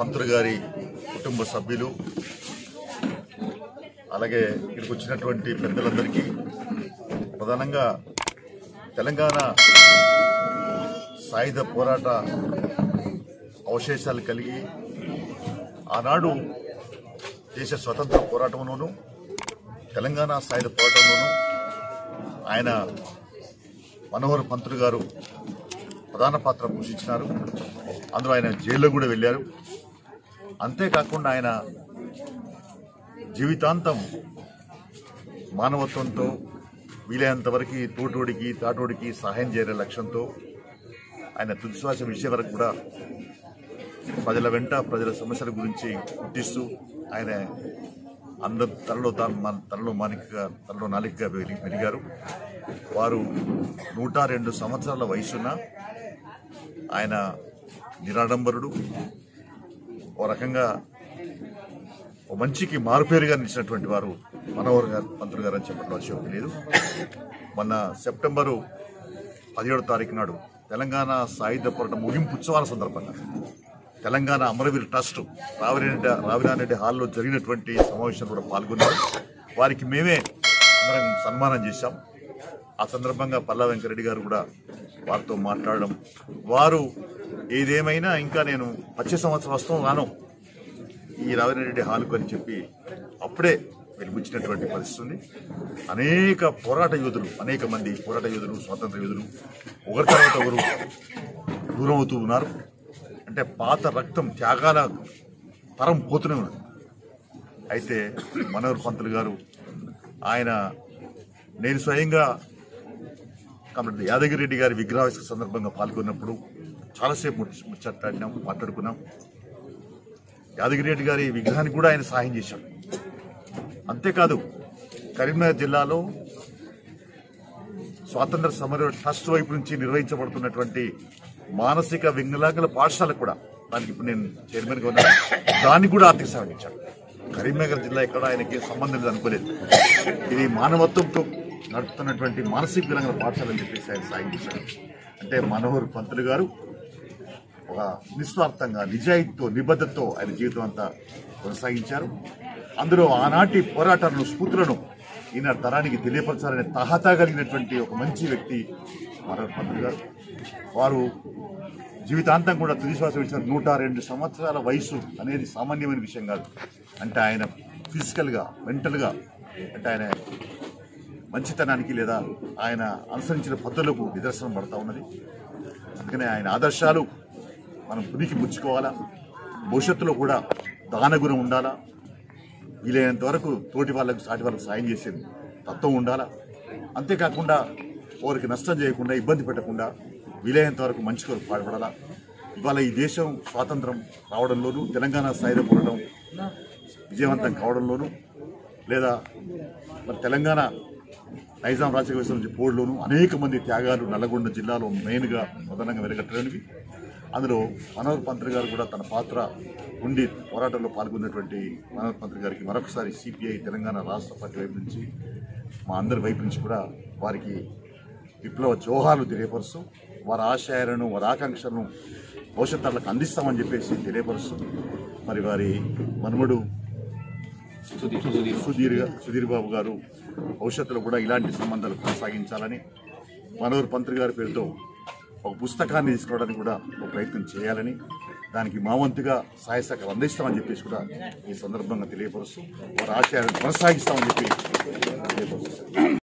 పంతులు గారి కుటుంబ సభ్యులు అలాగే ఇక్కడికి వచ్చినటువంటి పెద్దలందరికీ ప్రధానంగా తెలంగాణ సాయుధ పోరాట అవశేషాలు కలిగి ఆనాడు దేశ స్వతంత్ర పోరాటంలోనూ తెలంగాణ సాయుధ పోరాటంలోనూ ఆయన మనోహర్ పంతులు గారు ప్రధాన పాత్ర పోషించినారు అందులో ఆయన జైల్లో కూడా వెళ్ళారు అంతేకాకుండా ఆయన జీవితాంతం మానవత్వంతో వీలైనంత వరకు తోటోడికి తాటోడికి సహాయం చేయాలనే లక్ష్యంతో ఆయన తుదిశ్వాస విషయం వరకు కూడా ప్రజల వెంట ప్రజల సమస్యల గురించి గుర్తిస్తూ ఆయన అందరు తనలో తాను మన తనలో మానికగా తనలో నాలికగా వెలి- వెలిగారు వారు నూట రెండు సంవత్సరాల వయసున్న ఆయన నిరాడంబరుడు ఓ రకంగా ఓ మంచికి మారుపేరుగా నిలిచినటువంటి వారు మనోహర్ గారు పంతులు గారు అని చెప్పడంలో అతిశయోక్తి లేదు మొన్న సెప్టెంబరు పదిహేడో తారీఖు నాడు తెలంగాణ సాయుధ పోరాట ముగింపు ఉత్సవాల సందర్భంగా తెలంగాణ అమరవీర్ ట్రస్ట్ రావిరెడ్డి రావిరారెడ్డి హాల్లో జరిగినటువంటి సమావేశంలో కూడా పాల్గొన్నారు వారికి మేమే అందరం సన్మానం చేశాం ఆ సందర్భంగా పల్లా వెంకరెడ్డి గారు కూడా వారితో మాట్లాడడం వారు ఏదేమైనా ఇంకా నేను వచ్చే సంవత్సరం వస్తాం రాను ఈ రావిరెడ్డి హాలుకు అని చెప్పి అప్పుడే వెలిపించినటువంటి పరిస్థితి ఉంది అనేక పోరాట యోధులు అనేక మంది పోరాట యోధులు స్వాతంత్ర యోధులు ఒకరి తర్వాత ఒకరు దూరం అవుతూ ఉన్నారు అంటే పాత రక్తం త్యాగాల తరం పోతూనే ఉన్నది అయితే మనోహర్ పంతులు గారు ఆయన నేను స్వయంగా కాబట్టి యాదగిరి రెడ్డి గారి విగ్రహావిష్కరణ సందర్భంగా పాల్గొన్నప్పుడు చాలాసేపు ముచ్చ- ముచ్చట్లాడినాం మాట్లాడుకున్నాం యాదగిరి రెడ్డి గారి విగ్రహానికి కూడా ఆయన సహాయం చేశాడు అంతేకాదు కరీంనగర్ జిల్లాలో స్వాతంత్ర సమర ట్రస్ట్ వైపు నుంచి నిర్వహించబడుతున్నటువంటి మానసిక వికలాంగుల పాఠశాల కూడా దానికి ఇప్పుడు నేను చైర్మన్ గా ఉన్నాను దానికి కూడా ఆర్థిక సహాయం ఇచ్చాను కరీంనగర్ జిల్లా ఎక్కడ ఆయనకి సంబంధం లేదు అనుకోలేదు ఇది మానవత్వంతో నడుపుతున్నటువంటి మానసిక వికలాంగుల పాఠశాల అని చెప్పేసి ఆయన సాయం చేశారు అంటే మనోహర్ పంతులు గారు ఒక నిస్వార్థంగా నిజాయితీతో నిబద్ధతతో ఆయన జీవితం అంతా కొనసాగించారు అందులో ఆనాటి పోరాటాలను స్ఫూర్తులను ఈనాటి తరానికి తెలియపరచాలనే తహతా కలిగినటువంటి ఒక మంచి వ్యక్తి మనోహర్ పంతులు గారు వారు జీవితాంతం కూడా తుదిశ్వాస విడిచిన నూట రెండు సంవత్సరాల వయసు అనేది సామాన్యమైన విషయం కాదు అంటే ఆయన ఫిజికల్గా మెంటల్గా అంటే ఆయన మంచితనానికి లేదా ఆయన అనుసరించిన పద్ధతులకు నిదర్శనం పడతా ఉన్నది అందుకనే ఆయన ఆదర్శాలు మనం పునికి పుచ్చుకోవాలా భవిష్యత్తులో కూడా దానగుణం ఉండాలా వీలైనంత వరకు తోటి వాళ్ళకు సాటి వాళ్ళకు సాయం చేసేది తత్వం ఉండాలా అంతేకాకుండా వారికి నష్టం చేయకుండా ఇబ్బంది పెట్టకుండా వీలైనంత వరకు మంచి కొరకు పాటుపడాలా ఇవాళ ఈ దేశం స్వాతంత్రం రావడంలోనూ తెలంగాణ స్థాయిలో పోవడం విజయవంతం కావడంలోనూ లేదా మరి తెలంగాణ నైజాం రాజకీయ వ్యవస్థ నుంచి పోడులోను అనేక మంది త్యాగాలు నల్లగొండ జిల్లాలో మెయిన్గా ప్రధానంగా వెలగట్టడానికి అందులో మనోహర్ పంత్రి గారు కూడా తన పాత్ర ఉండి పోరాటంలో పాల్గొన్నటువంటి మనోహర్ పంత్రి గారికి మరొకసారి సిపిఐ తెలంగాణ రాష్ట్ర పార్టీ వైపు నుంచి మా అందరి వైపు నుంచి కూడా వారికి విప్లవ జోహాలు తెలియపరుస్తూ వారి ఆశయాలను వారి ఆకాంక్షలను భవిష్యత్ తరాలకు అందిస్తామని చెప్పేసి తెలియపరుస్తూ మరి వారి మనుమడు సుధీర్ సుధీర్ బాబు గారు భవిష్యత్తులో కూడా ఇలాంటి సంబంధాలు కొనసాగించాలని మనోహర్ పంత్రి గారి పేరుతో ఒక పుస్తకాన్ని తీసుకోవడానికి కూడా ఒక ప్రయత్నం చేయాలని దానికి మా వంతుగా సహాయ సహకారం అందిస్తామని చెప్పేసి కూడా ఈ సందర్భంగా తెలియపరుస్తూ వారి ఆశయాలను కొనసాగిస్తామని చెప్పి తెలియపరుస్తూ